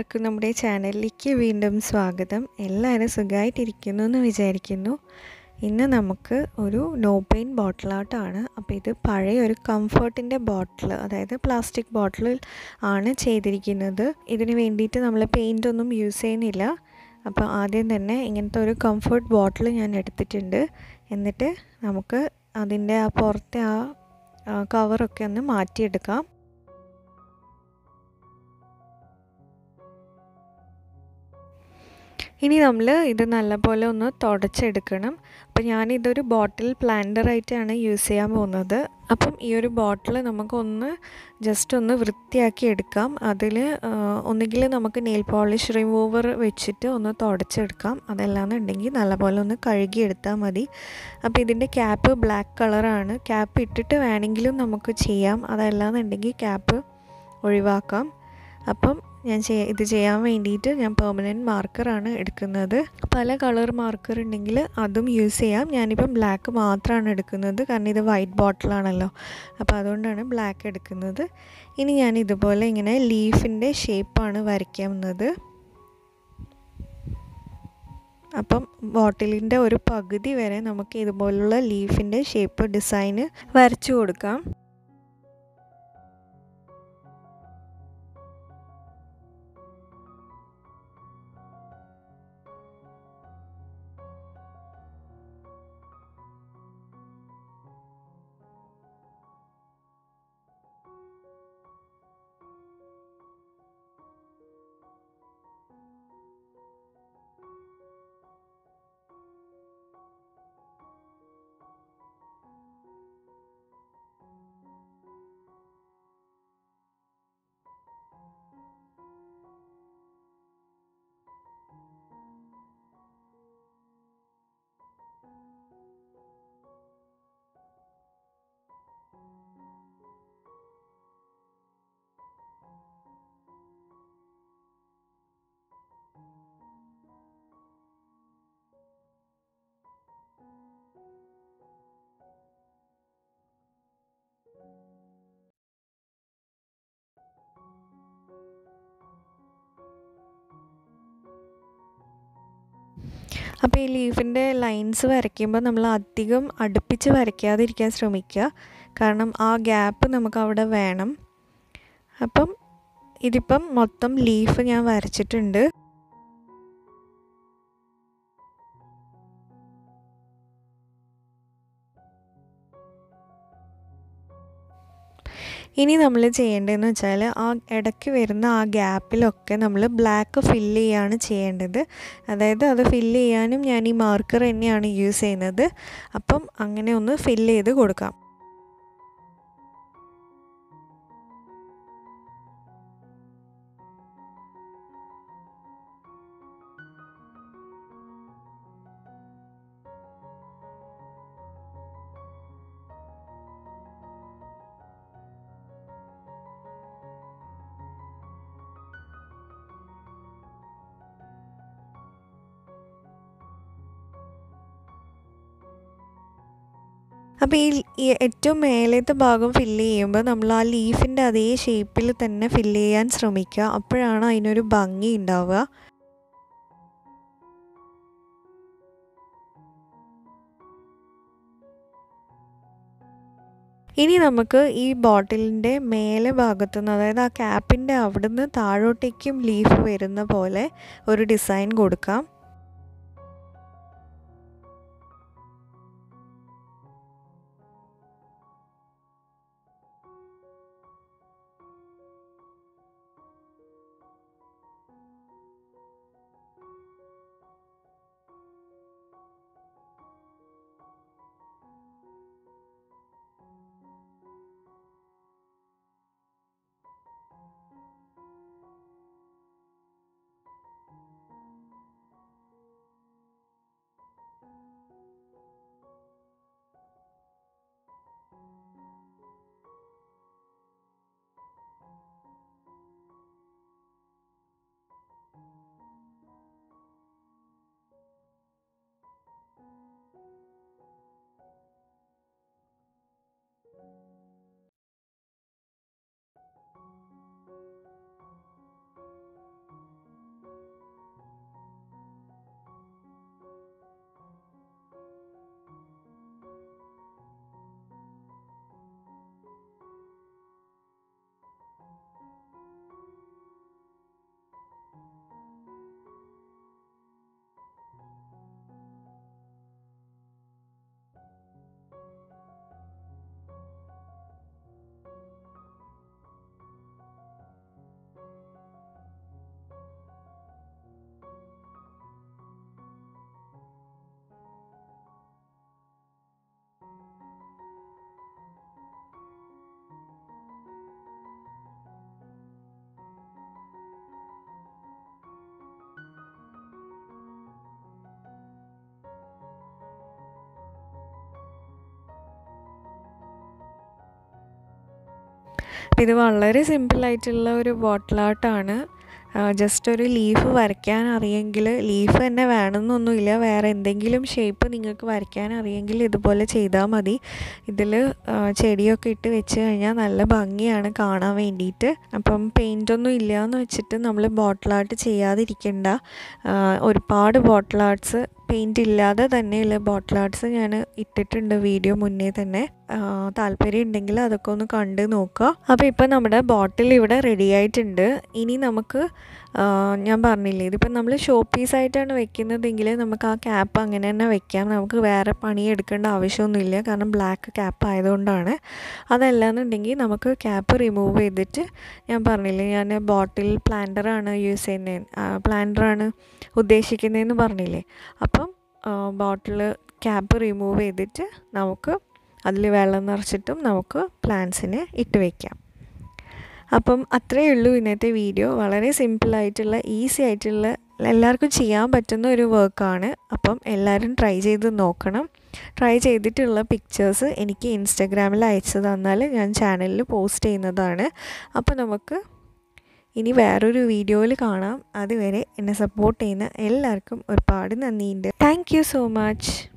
എല്ലാവർക്കും നമ്മുടെ ചാനലിലേക്ക് വീണ്ടും സ്വാഗതം എല്ലാവരും സുഖമായിട്ടിരിക്കുന്നു എന്ന് വിചാരിക്കുന്നു ഇന്ന് നമുക്ക് ഒരു നോ പെയിൻ ബോട്ടിലാട്ടാണ് അപ്പോൾ ഇത് പഴയ ഒരു കംഫർട്ടിൻ്റെ ബോട്ടിൽ അതായത് പ്ലാസ്റ്റിക് ബോട്ടിൽ ആണ് ചെയ്തിരിക്കുന്നത് ഇതിന് വേണ്ടിയിട്ട് നമ്മൾ പെയിൻ്റ് ഒന്നും യൂസ് ചെയ്യുന്നില്ല അപ്പോൾ ആദ്യം തന്നെ ഇങ്ങനത്തെ ഒരു കംഫർട്ട് ബോട്ടിൽ ഞാൻ എടുത്തിട്ടുണ്ട് എന്നിട്ട് നമുക്ക് അതിൻ്റെ ആ പുറത്തെ ആ കവറൊക്കെ ഒന്ന് മാറ്റിയെടുക്കാം ഇനി നമ്മൾ ഇത് നല്ലപോലെ ഒന്ന് തുടച്ചെടുക്കണം അപ്പോൾ ഞാനിതൊരു ബോട്ടിൽ പ്ലാന്ററായിട്ടാണ് യൂസ് ചെയ്യാൻ പോകുന്നത് അപ്പം ഈ ഒരു ബോട്ടിൽ നമുക്കൊന്ന് ജസ്റ്റ് ഒന്ന് വൃത്തിയാക്കി എടുക്കാം അതിൽ ഒന്നുകിൽ നമുക്ക് നെയിൽ പോളിഷ് റിമൂവർ വെച്ചിട്ട് ഒന്ന് തുടച്ചെടുക്കാം അതല്ലാന്നുണ്ടെങ്കിൽ നല്ലപോലെ ഒന്ന് കഴുകിയെടുത്താൽ മതി അപ്പോൾ ഇതിൻ്റെ ക്യാപ്പ് ബ്ലാക്ക് കളറാണ് ക്യാപ്പ് ഇട്ടിട്ട് വേണമെങ്കിലും നമുക്ക് ചെയ്യാം അതല്ലാന്നുണ്ടെങ്കിൽ ക്യാപ്പ് ഒഴിവാക്കാം അപ്പം ഞാൻ ചെയ്യ ഇത് ചെയ്യാൻ വേണ്ടിയിട്ട് ഞാൻ പെർമനൻറ്റ് മാർക്കറാണ് എടുക്കുന്നത് പല കളർ മാർക്കർ ഉണ്ടെങ്കിൽ അതും യൂസ് ചെയ്യാം ഞാനിപ്പം ബ്ലാക്ക് മാത്രമാണ് എടുക്കുന്നത് കാരണം ഇത് വൈറ്റ് ബോട്ടിലാണല്ലോ അപ്പോൾ അതുകൊണ്ടാണ് ബ്ലാക്ക് എടുക്കുന്നത് ഇനി ഞാൻ ഇതുപോലെ ഇങ്ങനെ ലീഫിൻ്റെ ഷേപ്പാണ് വരയ്ക്കുന്നത് അപ്പം ബോട്ടിലിൻ്റെ ഒരു പകുതി വരെ നമുക്ക് ഇതുപോലുള്ള ലീഫിൻ്റെ ഷേപ്പ് ഡിസൈന് വരച്ചു കൊടുക്കാം അപ്പോൾ ഈ ലീഫിൻ്റെ ലൈൻസ് വരയ്ക്കുമ്പോൾ നമ്മൾ അധികം അടുപ്പിച്ച് വരയ്ക്കാതിരിക്കാൻ ശ്രമിക്കുക കാരണം ആ ഗ്യാപ്പ് നമുക്ക് അവിടെ വേണം അപ്പം ഇതിപ്പം മൊത്തം ലീഫ് ഞാൻ വരച്ചിട്ടുണ്ട് ഇനി നമ്മൾ ചെയ്യേണ്ടതെന്ന് വെച്ചാൽ ആ ഇടയ്ക്ക് വരുന്ന ആ ഗ്യാപ്പിലൊക്കെ നമ്മൾ ബ്ലാക്ക് ഫില്ല് ചെയ്യാണ് ചെയ്യേണ്ടത് അതായത് അത് ഫില്ല് ചെയ്യാനും ഞാൻ ഈ മാർക്കർ തന്നെയാണ് യൂസ് ചെയ്യുന്നത് അപ്പം അങ്ങനെ ഒന്ന് ഫില്ല് ചെയ്ത് കൊടുക്കാം അപ്പോൾ ഈ ഏറ്റവും മേലത്തെ ഭാഗം ഫില്ല് ചെയ്യുമ്പോൾ നമ്മൾ ആ ലീഫിൻ്റെ അതേ ഷേപ്പിൽ തന്നെ ഫില്ല് ചെയ്യാൻ ശ്രമിക്കുക അപ്പോഴാണ് അതിനൊരു ഭംഗി ഉണ്ടാവുക ഇനി നമുക്ക് ഈ ബോട്ടിലിൻ്റെ മേലെ ഭാഗത്തുനിന്ന് അതായത് ആ ക്യാപ്പിൻ്റെ അവിടുന്ന് താഴോട്ടേക്കും ലീഫ് വരുന്ന പോലെ ഒരു ഡിസൈൻ കൊടുക്കാം അപ്പോൾ ഇത് വളരെ സിമ്പിളായിട്ടുള്ള ഒരു ബോട്ടിൽ ആർട്ടാണ് ജസ്റ്റ് ഒരു ലീഫ് വരയ്ക്കാൻ അറിയെങ്കിൽ ലീഫ് തന്നെ വേണമെന്നൊന്നുമില്ല വേറെ എന്തെങ്കിലും ഷേപ്പ് നിങ്ങൾക്ക് വരയ്ക്കാൻ അറിയെങ്കിൽ ഇതുപോലെ ചെയ്താൽ മതി ഇതിൽ ചെടിയൊക്കെ ഇട്ട് വെച്ച് കഴിഞ്ഞാൽ നല്ല ഭംഗിയാണ് കാണാൻ വേണ്ടിയിട്ട് അപ്പം പെയിൻ്റൊന്നും ഇല്ല എന്ന് വെച്ചിട്ട് നമ്മൾ ബോട്ടിൽ ആർട്ട് ചെയ്യാതിരിക്കണ്ട ഒരുപാട് ബോട്ടിൽ ആർട്സ് പെയിൻറ്റ് ഇല്ലാതെ തന്നെയുള്ള ബോട്ടിൽ ആർട്സ് ഞാൻ ഇട്ടിട്ടുണ്ട് വീഡിയോ മുന്നേ തന്നെ താല്പര്യം ഉണ്ടെങ്കിൽ അതൊക്കെ ഒന്ന് കണ്ട് നോക്കുക അപ്പോൾ ഇപ്പോൾ നമ്മുടെ ബോട്ടിൽ ഇവിടെ റെഡി ആയിട്ടുണ്ട് ഇനി നമുക്ക് ഞാൻ പറഞ്ഞില്ലേ ഇതിപ്പോൾ നമ്മൾ ഷോ പീസായിട്ടാണ് വെക്കുന്നതെങ്കിൽ നമുക്ക് ആ ക്യാപ്പ് അങ്ങനെ തന്നെ വെക്കാം നമുക്ക് വേറെ പണി എടുക്കേണ്ട ആവശ്യമൊന്നുമില്ല കാരണം ബ്ലാക്ക് ക്യാപ്പ് ആയതുകൊണ്ടാണ് അതല്ലാന്നുണ്ടെങ്കിൽ നമുക്ക് ക്യാപ്പ് റിമൂവ് ചെയ്തിട്ട് ഞാൻ പറഞ്ഞില്ലേ ഞാൻ ബോട്ടിൽ പ്ലാന്ററാണ് യൂസ് ചെയ്യുന്നത് പ്ലാന്ററാണ് ഉദ്ദേശിക്കുന്നതെന്ന് പറഞ്ഞില്ലേ അപ്പം ബോട്ടിൽ ക്യാപ്പ് റിമൂവ് ചെയ്തിട്ട് നമുക്ക് അതിൽ വെള്ളം നിറച്ചിട്ടും നമുക്ക് പ്ലാന്റ്സിനെ ഇട്ട് വയ്ക്കാം അപ്പം അത്രയേ ഉള്ളൂ ഇന്നത്തെ വീഡിയോ വളരെ സിമ്പിളായിട്ടുള്ള ഈസി ആയിട്ടുള്ള എല്ലാവർക്കും ചെയ്യാൻ പറ്റുന്ന ഒരു വർക്കാണ് അപ്പം എല്ലാവരും ട്രൈ ചെയ്ത് നോക്കണം ട്രൈ ചെയ്തിട്ടുള്ള പിക്ചേഴ്സ് എനിക്ക് ഇൻസ്റ്റഗ്രാമിൽ അയച്ചു തന്നാൽ ഞാൻ ചാനലിൽ പോസ്റ്റ് ചെയ്യുന്നതാണ് അപ്പോൾ നമുക്ക് ഇനി വേറൊരു വീഡിയോയിൽ കാണാം അതുവരെ എന്നെ സപ്പോർട്ട് ചെയ്യുന്ന എല്ലാവർക്കും ഒരുപാട് നന്ദിയുണ്ട് താങ്ക് യു സോ മച്ച്